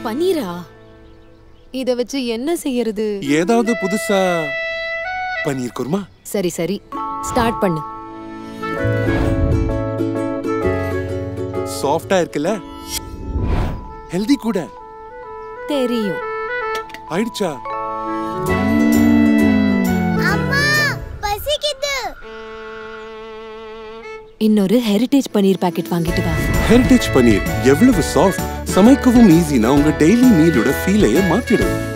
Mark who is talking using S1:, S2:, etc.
S1: பன்னீரா இத வச்சு என்ன செய்யறது
S2: ஏதாவது புதுசா பன்னீர் குருமா
S1: சரி சரி ஸ்டார்ட் பண்ணு
S2: சாஃப்டா இருக்குல்ல ஹெல்தி கூட
S1: தெரியும்
S2: ஆயிடுச்சா
S3: அம்மா பசிக்குது
S1: இன்னொரு ஹெரிடேஜ் பன்னீர் பாக்கெட் வாங்கிட்டு வா
S2: ஹெரிடேஜ் பன்னீர் எவ்வளவு சாஃப்ட் சமைக்கவும் ஈஸினா உங்க டெய்லி மீலோட ஃபீலையே மாத்திடும்